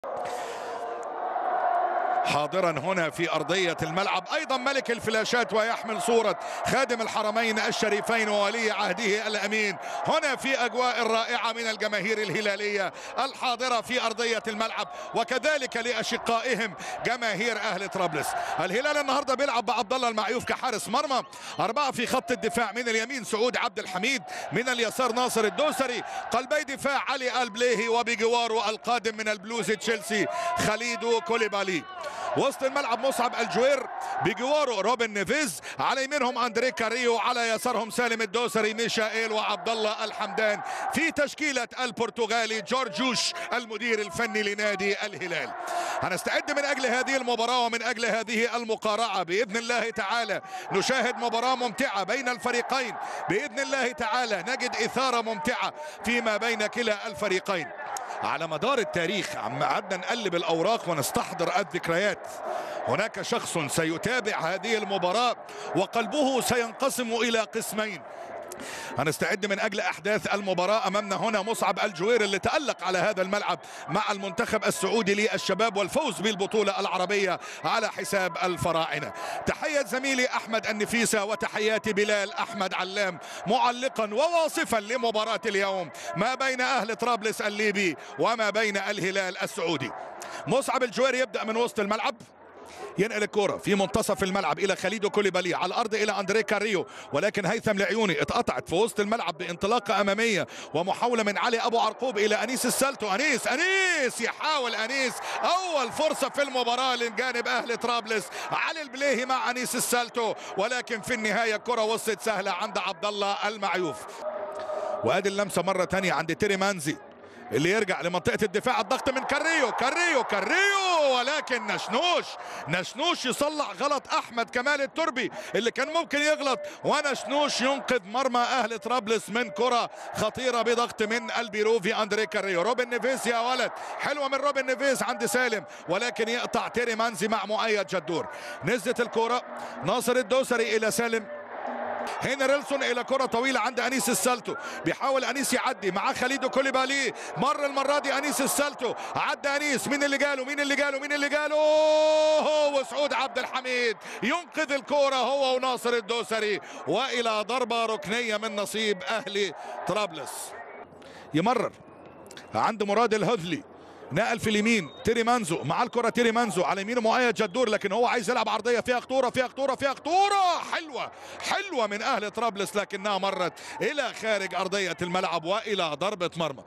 حاضرا هنا في أرضية الملعب أيضا ملك الفلاشات ويحمل صورة خادم الحرمين الشريفين وولي عهده الأمين هنا في أجواء رائعة من الجماهير الهلالية الحاضرة في أرضية الملعب وكذلك لأشقائهم جماهير أهل طرابلس الهلال النهاردة بيلعب بعبد الله المعيوف كحارس مرمى أربعة في خط الدفاع من اليمين سعود عبد الحميد من اليسار ناصر الدوسري قلبي دفاع علي البليهي وبجواره القادم من البلوز تشيلسي خليدو كوليبالي وسط الملعب مصعب الجوير بجواره روبن نيفيز على يمينهم اندري كاريو على يسارهم سالم الدوسري ميشائيل وعبد الله الحمدان في تشكيله البرتغالي جورجوش المدير الفني لنادي الهلال هنستعد من اجل هذه المباراه ومن اجل هذه المقارعه باذن الله تعالى نشاهد مباراه ممتعه بين الفريقين باذن الله تعالى نجد اثاره ممتعه فيما بين كلا الفريقين على مدار التاريخ عم قعدنا نقلب الاوراق ونستحضر الذكريات هناك شخص سيتابع هذه المباراه وقلبه سينقسم الى قسمين هنستعد من اجل احداث المباراه امامنا هنا مصعب الجوير اللي تالق على هذا الملعب مع المنتخب السعودي للشباب والفوز بالبطوله العربيه على حساب الفراعنه تحيه زميلي احمد النفيسه وتحياتي بلال احمد علام معلقا وواصفا لمباراه اليوم ما بين اهل طرابلس الليبي وما بين الهلال السعودي مصعب الجوير يبدا من وسط الملعب ينقل الكرة في منتصف الملعب إلى خليدو كوليبالي على الأرض إلى أندري كاريو ولكن هيثم لعيوني اتقطعت في وسط الملعب بانطلاقة أمامية ومحاولة من علي أبو عرقوب إلى أنيس السالتو أنيس أنيس يحاول أنيس أول فرصة في المباراة لجانب أهل طرابلس علي البليهي مع أنيس السالتو ولكن في النهاية الكرة وصلت سهلة عند عبد الله المعيوف وادي اللمسة مرة تانية عند تيري مانزي اللي يرجع لمنطقة الدفاع الضغط من كاريو كاريو كاريو ولكن نشنوش نشنوش يصلح غلط أحمد كمال التربي اللي كان ممكن يغلط ونشنوش ينقذ مرمى أهل طرابلس من كرة خطيرة بضغط من البيروفي أندري كاريو روبن نيفيس يا ولد حلوة من روبن نيفيس عند سالم ولكن يقطع تيري مانزي مع مؤيد جدور نزلت الكرة ناصر الدوسري إلى سالم هنا ريلسون الى كره طويله عند انيس السالتو بيحاول انيس يعدي مع خليدو كوليبالي مر المره دي انيس السالتو عدى انيس مين اللي جاله مين اللي جاله مين اللي جاله هو سعود عبد الحميد ينقذ الكره هو وناصر الدوسري والى ضربه ركنيه من نصيب اهلي طرابلس يمرر عند مراد الهذلي نقل في اليمين تيري مانزو مع الكره تيري مانزو على يمينه مؤيد جدور لكن هو عايز يلعب عرضيه فيها خطوره فيها خطوره فيها خطوره حلوه حلوه من اهل طرابلس لكنها مرت الى خارج ارضيه الملعب والى ضربه مرمى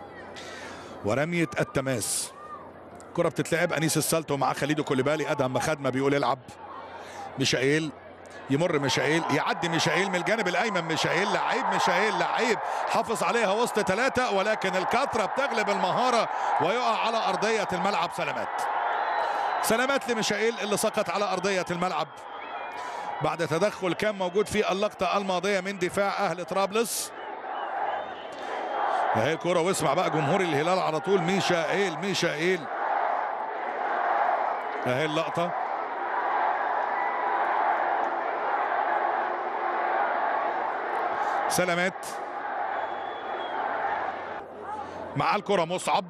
ورميه التماس كره بتتلعب انيس السالتو مع خليدو كوليبالي ادهم خدمه بيقول العب ميشائيل يمر ميشائيل يعدي ميشائيل من الجانب الايمن ميشائيل لعيب ميشائيل لعيب حافظ عليها وسط ثلاثه ولكن الكثره بتغلب المهاره ويقع على ارضيه الملعب سلامات سلامات لميشائيل اللي سقط على ارضيه الملعب بعد تدخل كان موجود في اللقطه الماضيه من دفاع اهل طرابلس اهي الكرة واسمع بقى جمهور الهلال على طول ميشائيل ميشائيل اهي اللقطه سلامات مع الكرة مصعب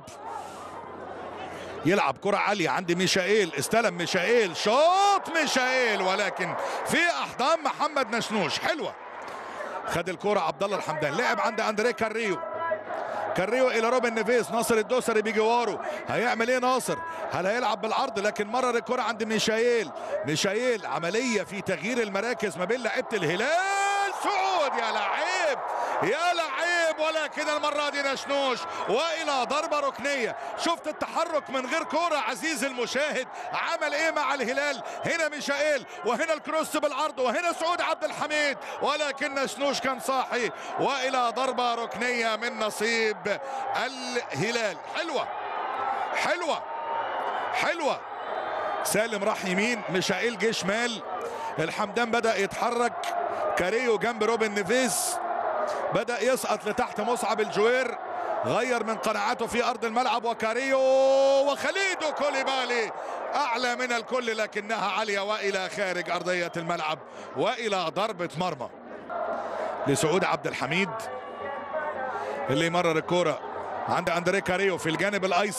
يلعب كرة عالية عند ميشائيل استلم ميشائيل شوط ميشائيل ولكن في احضان محمد نشنوش حلوة خد الكرة عبد الله الحمدان لعب عند اندري كاريو كاريو الى روبن نيفيس ناصر الدوسري بجواره هيعمل ايه ناصر هل هيلعب بالعرض لكن مرر الكرة عند ميشائيل ميشائيل عملية في تغيير المراكز ما بين لعيبة الهلال سعود يا لعيب يا لعيب ولكن المرة دي نشنوش والى ضربة ركنية شفت التحرك من غير كرة عزيز المشاهد عمل ايه مع الهلال هنا ميشائيل وهنا الكروس بالعرض وهنا سعود عبد الحميد ولكن نشنوش كان صاحي والى ضربة ركنية من نصيب الهلال حلوة حلوة حلوة سالم راح يمين ميشائيل جه شمال الحمدان بدأ يتحرك كاريو جنب روبن نيفيز بدأ يسقط لتحت مصعب الجوير غير من قناعاته في أرض الملعب وكاريو وخليدو كوليبالي أعلى من الكل لكنها عالية وإلى خارج أرضية الملعب وإلى ضربة مرمى لسعود عبد الحميد اللي يمرر الكرة عند أندري كاريو في الجانب الأيسر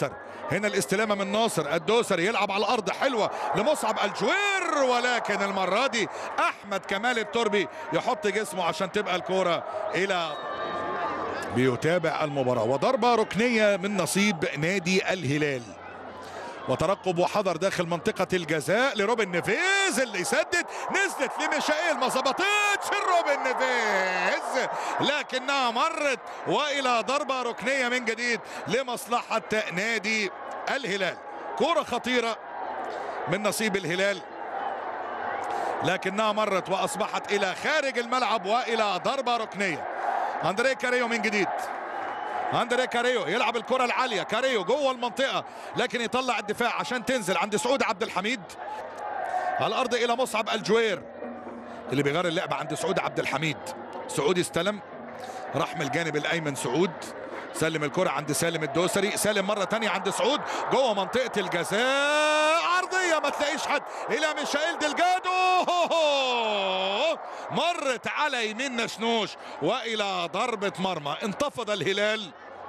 هنا الاستلامه من ناصر الدوسري يلعب على الارض حلوه لمصعب الجوير ولكن المره دي احمد كمال التربي يحط جسمه عشان تبقى الكوره الى بيتابع المباراه وضربه ركنيه من نصيب نادي الهلال وترقب وحذر داخل منطقة الجزاء لروبن نيفيز اللي يسدد نزلت لميشائيل ما ظبطتش روبن نيفيز لكنها مرت والى ضربة ركنية من جديد لمصلحة نادي الهلال كرة خطيرة من نصيب الهلال لكنها مرت واصبحت الى خارج الملعب والى ضربة ركنية اندريه كاريو من جديد اندريه كاريو يلعب الكره العاليه كاريو جوه المنطقه لكن يطلع الدفاع عشان تنزل عند سعود عبد الحميد على الارض الى مصعب الجوير اللي بيغير اللعبه عند سعود عبد الحميد سعود استلم راح من الجانب الايمن سعود سلم الكرة عند سالم الدوسري سالم مرة تانية عند سعود جوه منطقة الجزاء عرضية ما تلاقيش حد إلى ميشائيل دلجادو مرت على يمين نشنوش وإلى ضربة مرمى انتفض الهلال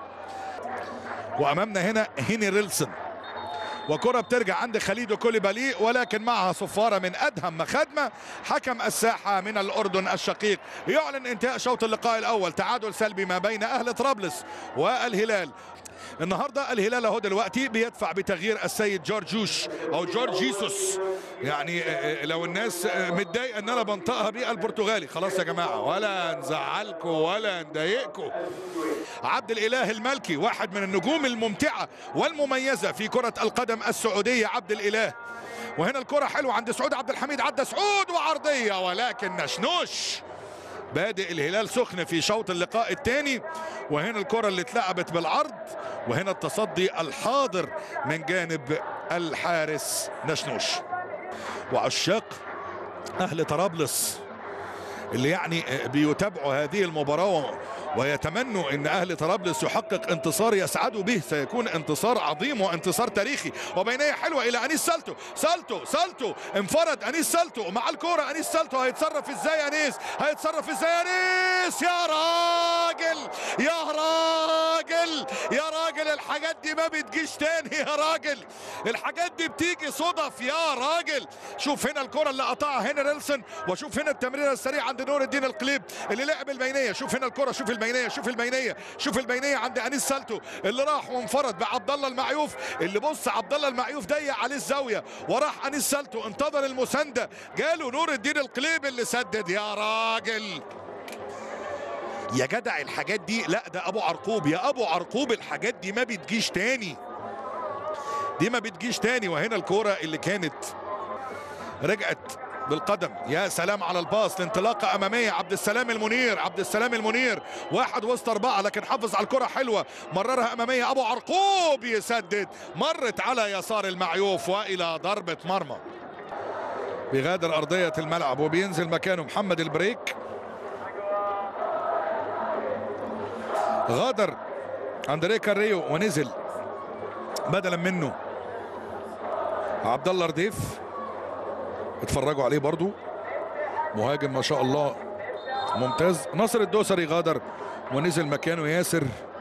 وأمامنا هنا هيني ريلسون وكرة بترجع عند خليدو كوليبالي ولكن معها صفارة من أدهم مخدمة حكم الساحة من الأردن الشقيق يعلن انتهاء شوط اللقاء الأول تعادل سلبي ما بين أهل طرابلس والهلال النهارده الهلال اهو دلوقتي بيدفع بتغيير السيد جورجوش او جورجيسوس يعني لو الناس متضايقه ان انا بنطقها بالبرتغالي خلاص يا جماعه ولا نزعلكم ولا نضايقكم عبد الاله المالكي واحد من النجوم الممتعه والمميزه في كره القدم السعوديه عبد الاله وهنا الكره حلوه عند سعود عبد الحميد عدى سعود وعرضيه ولكن نشنوش بادئ الهلال سخن في شوط اللقاء الثاني وهنا الكرة اللي اتلعبت بالعرض وهنا التصدي الحاضر من جانب الحارس نشنوش وعشاق اهل طرابلس اللي يعني بيتابعوا هذه المباراة ويتمنوا ان اهل طرابلس يحقق انتصار يسعدوا به سيكون انتصار عظيم وانتصار تاريخي وبينية حلوة الى انيس سالتو سالتو سالتو انفرد انيس سالتو مع الكورة انيس سالتو هيتصرف ازاي انيس هيتصرف ازاي انيس يا راجل يا راجل يا راجل الحاجات دي ما بتجيش تاني يا راجل الحاجات دي بتيجي صدف يا راجل شوف هنا الكرة اللي قطعها هنا نيلسون وشوف هنا التمريرة السريعة عند نور الدين القليب اللي لعب البينية شوف هنا الكرة شوف البينية شوف البينية شوف البينية عند انيس سالتو اللي راح وانفرد بعبد الله المعيوف اللي بص عبد الله المعيوف ضيق عليه الزاوية وراح انيس سالتو انتظر المساندة جاله نور الدين القليب اللي سدد يا راجل يا جدع الحاجات دي لا ده ابو عرقوب يا ابو عرقوب الحاجات دي ما بتجيش تاني دي ما بتجيش تاني وهنا الكوره اللي كانت رجعت بالقدم يا سلام على الباص لانطلاقة أمامية عبد السلام المنير عبد السلام المنير واحد وسط أربعة لكن حافظ على الكرة حلوة مررها أمامية أبو عرقوب يسدد مرت على يسار المعيوف وإلى ضربة مرمى بيغادر أرضية الملعب وبينزل مكانه محمد البريك غادر اندريه كاريو ونزل بدلا منه عبد الله رديف اتفرجوا عليه برضو مهاجم ما شاء الله ممتاز ناصر الدوسري غادر ونزل مكانه ياسر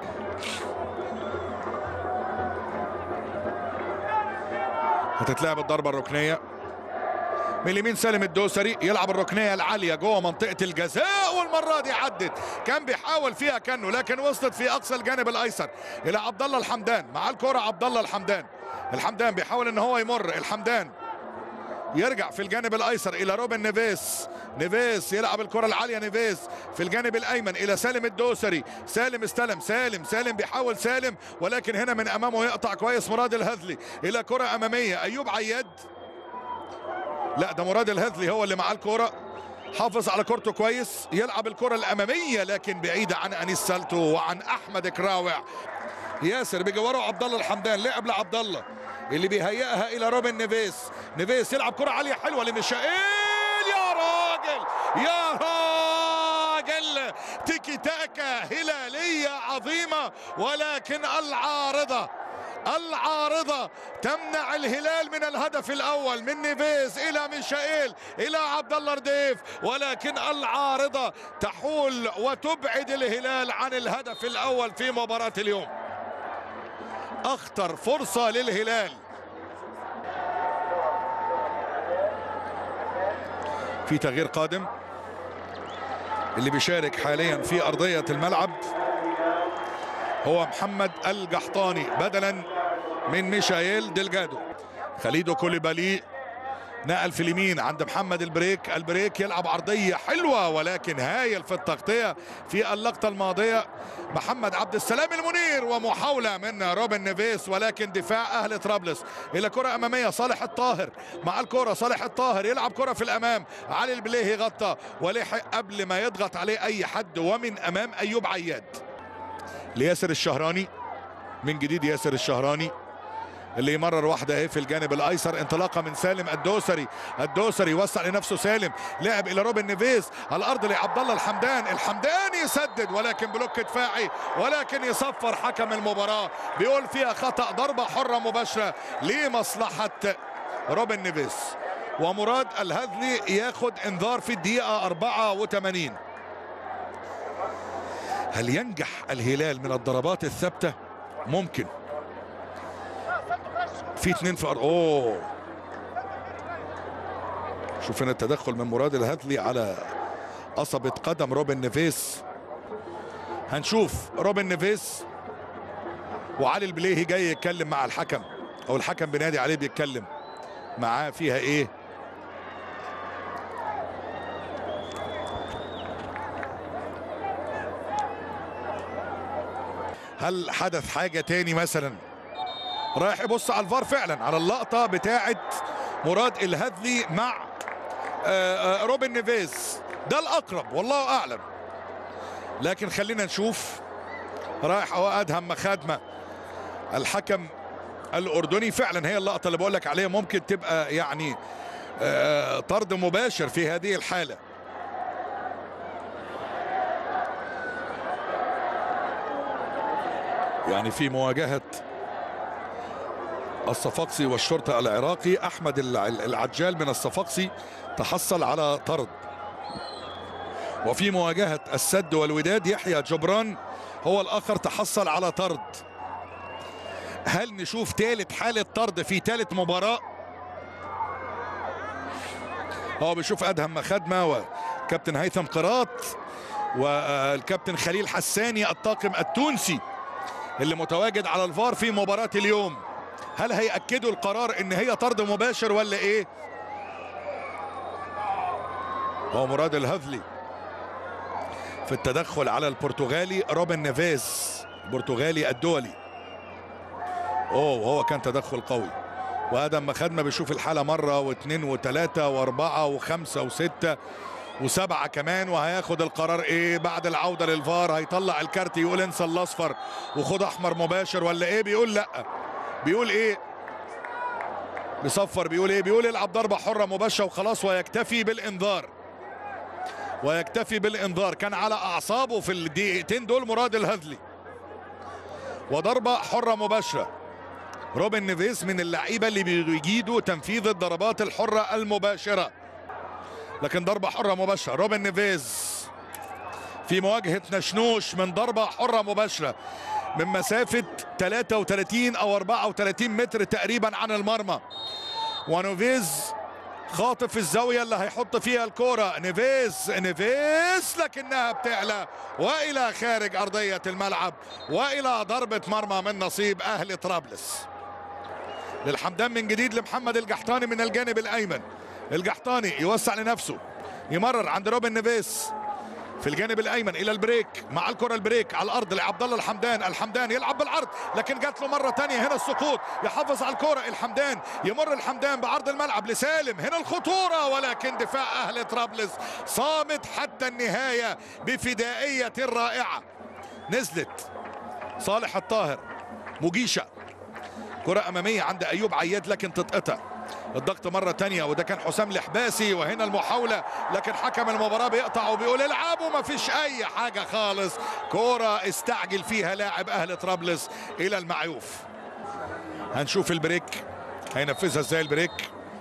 هتتلعب الضربه الركنيه من اليمين سالم الدوسري يلعب الركنيه العاليه جوه منطقه الجزاء والمره دي عدت كان بيحاول فيها كانه لكن وصلت في اقصى الجانب الايسر الى عبد الله الحمدان مع الكره عبد الله الحمدان الحمدان بيحاول ان هو يمر الحمدان يرجع في الجانب الايسر الى روبن نيفيس نيفيس يلعب الكره العاليه نيفيس في الجانب الايمن الى سالم الدوسري سالم استلم سالم سالم بيحاول سالم ولكن هنا من امامه يقطع كويس مراد الهذلي الى كره اماميه ايوب عياد لا ده مراد الهذلي هو اللي معاه الكرة حافظ على كورته كويس يلعب الكرة الأمامية لكن بعيدة عن أنيس سالتو وعن أحمد كراوع ياسر بجواره عبد الله الحمدان لعب لعبد الله اللي بيهيئها إلى روبن نيفيس نيفيس يلعب كرة عالية حلوة لميشائيل يا راجل يا راجل تيكي تاكا هلالية عظيمة ولكن العارضة العارضة تمنع الهلال من الهدف الأول من نيفيز إلى ميشائيل إلى عبد الله رديف ولكن العارضة تحول وتبعد الهلال عن الهدف الأول في مباراة اليوم اخطر فرصه للهلال في تغيير قادم اللي بيشارك حاليا في ارضيه الملعب هو محمد الجحطاني بدلا من ميشايل ديلجادو خليدو كوليبالي نقل في اليمين عند محمد البريك البريك يلعب عرضية حلوة ولكن هايل في التغطية في اللقطة الماضية محمد عبد السلام المنير ومحاولة من روبن نيفيس ولكن دفاع أهل طرابلس إلى كرة أمامية صالح الطاهر مع الكرة صالح الطاهر يلعب كرة في الأمام علي البليهي غطى ولحق قبل ما يضغط عليه أي حد ومن أمام أيوب عياد لياسر الشهراني من جديد ياسر الشهراني اللي يمرر واحدة اهي في الجانب الايسر انطلاقه من سالم الدوسري الدوسري يوسع لنفسه سالم لعب الى روبن نيفيز على الارض لعبد الله الحمدان الحمدان يسدد ولكن بلوك دفاعي ولكن يصفر حكم المباراه بيقول فيها خطا ضربه حره مباشره لمصلحه روبن نيفيز ومراد الهذلي ياخد انذار في الدقيقه 84 هل ينجح الهلال من الضربات الثابته ممكن في اثنين في أرض اوه شوف هنا التدخل من مراد الهاتلي على قصبة قدم روبن نيفيس هنشوف روبن نيفيس وعلي البليهي جاي يتكلم مع الحكم او الحكم بنادي عليه بيتكلم معاه فيها ايه هل حدث حاجة تاني مثلا رايح يبص على الفار فعلا على اللقطه بتاعه مراد الهذلي مع روبن نيفيز ده الاقرب والله اعلم لكن خلينا نشوف رايح هو ادهم مخادمه الحكم الاردني فعلا هي اللقطه اللي بقول لك عليها ممكن تبقى يعني طرد مباشر في هذه الحاله يعني في مواجهه الصفاقسي والشرطة العراقي أحمد العجال من الصفاقسي تحصل على طرد وفي مواجهة السد والوداد يحيى جبران هو الآخر تحصل على طرد هل نشوف ثالث حالة طرد في ثالث مباراة هو بيشوف أدهم مخدمة وكابتن هيثم قراط والكابتن خليل حساني الطاقم التونسي اللي متواجد على الفار في مباراة اليوم هل هيأكدوا القرار ان هي طرد مباشر ولا ايه هو مراد الهذلي في التدخل على البرتغالي روبن نيفيز البرتغالي الدولي اوه وهو كان تدخل قوي وادم مخدمه بيشوف الحاله مره واثنين وثلاثه واربعه وخمسه وسته وسبعه كمان وهياخد القرار ايه بعد العوده للفار هيطلع الكارت يقول انسى الاصفر وخد احمر مباشر ولا ايه بيقول لا بيقول ايه بيصفر بيقول ايه بيقول يلعب ضربه حره مباشره وخلاص ويكتفي بالانذار ويكتفي بالانذار كان على اعصابه في الدقيقتين دول مراد الهذلي وضربه حره مباشره روبن نيفيس من اللعيبه اللي بيجيدوا تنفيذ الضربات الحره المباشره لكن ضربه حره مباشره روبن نيفيز في مواجهه نشنوش من ضربه حره مباشره من مسافة 33 أو 34 متر تقريبا عن المرمى ونوفيز خاطف الزاوية اللي هيحط فيها الكرة نيفيز نيفيز لكنها بتعلى وإلى خارج أرضية الملعب وإلى ضربة مرمى من نصيب أهل طرابلس للحمدان من جديد لمحمد الجحطاني من الجانب الأيمن الجحطاني يوسع لنفسه يمرر عند روبن نيفيس في الجانب الايمن الى البريك مع الكره البريك على الارض لعبد الله الحمدان الحمدان يلعب بالعرض لكن جات له مره ثانيه هنا السقوط يحافظ على الكره الحمدان يمر الحمدان بعرض الملعب لسالم هنا الخطوره ولكن دفاع اهل طرابلس صامت حتى النهايه بفدائيه رائعه نزلت صالح الطاهر مجيشه كره اماميه عند ايوب عياد لكن تتقطع الضغط مرة تانية وده كان حسام الحباسي وهنا المحاولة لكن حكم المباراة بيقطع وبيقول العبوا ما فيش أي حاجة خالص كرة استعجل فيها لاعب أهل طرابلس إلى المعيوف هنشوف البريك هينفذها ازاي البريك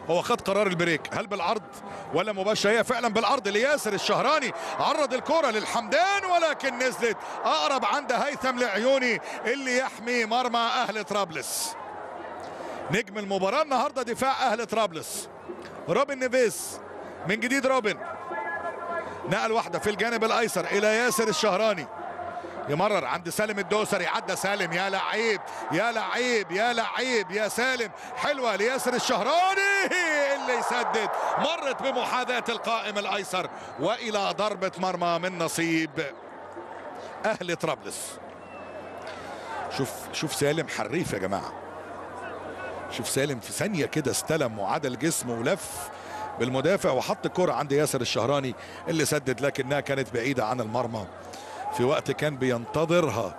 هو خد قرار البريك هل بالعرض ولا مباشر هي فعلا بالعرض لياسر الشهراني عرض الكرة للحمدان ولكن نزلت اقرب عند هيثم لعيوني اللي يحمي مرمى اهل طرابلس نجم المباراة النهاردة دفاع اهل طرابلس روبن نيفيز من جديد روبن نقل واحدة في الجانب الايسر الى ياسر الشهراني يمرر عند سالم الدوسري عدى سالم يا لعيب يا لعيب يا لعيب يا سالم حلوه لياسر الشهراني اللي يسدد مرت بمحاذاه القائم الايسر والى ضربه مرمى من نصيب اهل طرابلس شوف شوف سالم حريف يا جماعه شوف سالم في ثانيه كده استلم وعدل جسمه ولف بالمدافع وحط الكرة عند ياسر الشهراني اللي سدد لكنها كانت بعيدة عن المرمى في وقت كان بينتظرها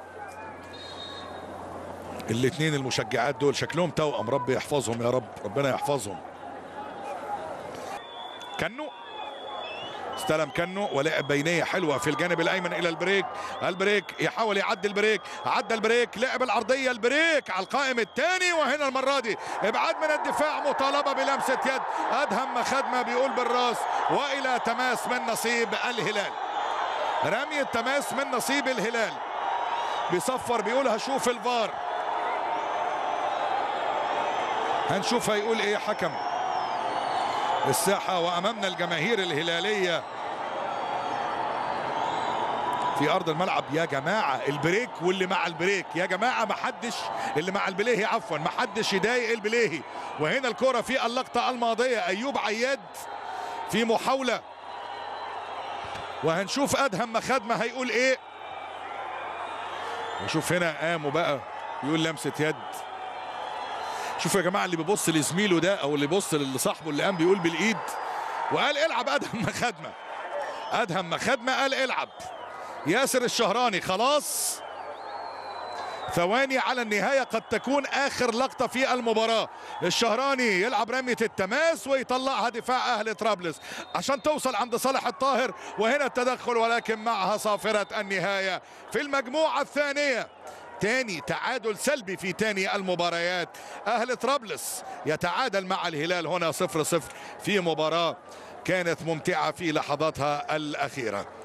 الاثنين المشجعات دول شكلهم توأم ربي يحفظهم يا رب ربنا يحفظهم كنو استلم كنو ولعب بينية حلوة في الجانب الأيمن إلى البريك البريك يحاول يعدي البريك عدى البريك لعب العرضية البريك على القائم الثاني وهنا المرة دي إبعاد من الدفاع مطالبة بلمسة يد أدهم خدمة بيقول بالراس وإلى تماس من نصيب الهلال رمي التماس من نصيب الهلال بيصفر بيقول هشوف الفار هنشوف هيقول ايه حكم الساحة وأمامنا الجماهير الهلالية في أرض الملعب يا جماعة البريك واللي مع البريك يا جماعة ما حدش اللي مع البليهي عفوا ما حدش يضايق البليهي وهنا الكرة في اللقطة الماضية أيوب عياد في محاولة وهنشوف ادهم خدمه هيقول ايه وشوف هنا قاموا بقى يقول لمسه يد شوفوا يا جماعه اللي بيبص لزميله ده او اللي بيبص لصاحبه اللي قام بيقول بالايد وقال العب ادهم خدمه ادهم خدمه قال العب ياسر الشهراني خلاص ثواني على النهاية قد تكون آخر لقطة في المباراة الشهراني يلعب رمية التماس ويطلعها دفاع أهل طرابلس عشان توصل عند صالح الطاهر وهنا التدخل ولكن معها صافرة النهاية في المجموعة الثانية تاني تعادل سلبي في تاني المباريات أهل طرابلس يتعادل مع الهلال هنا صفر صفر في مباراة كانت ممتعة في لحظاتها الأخيرة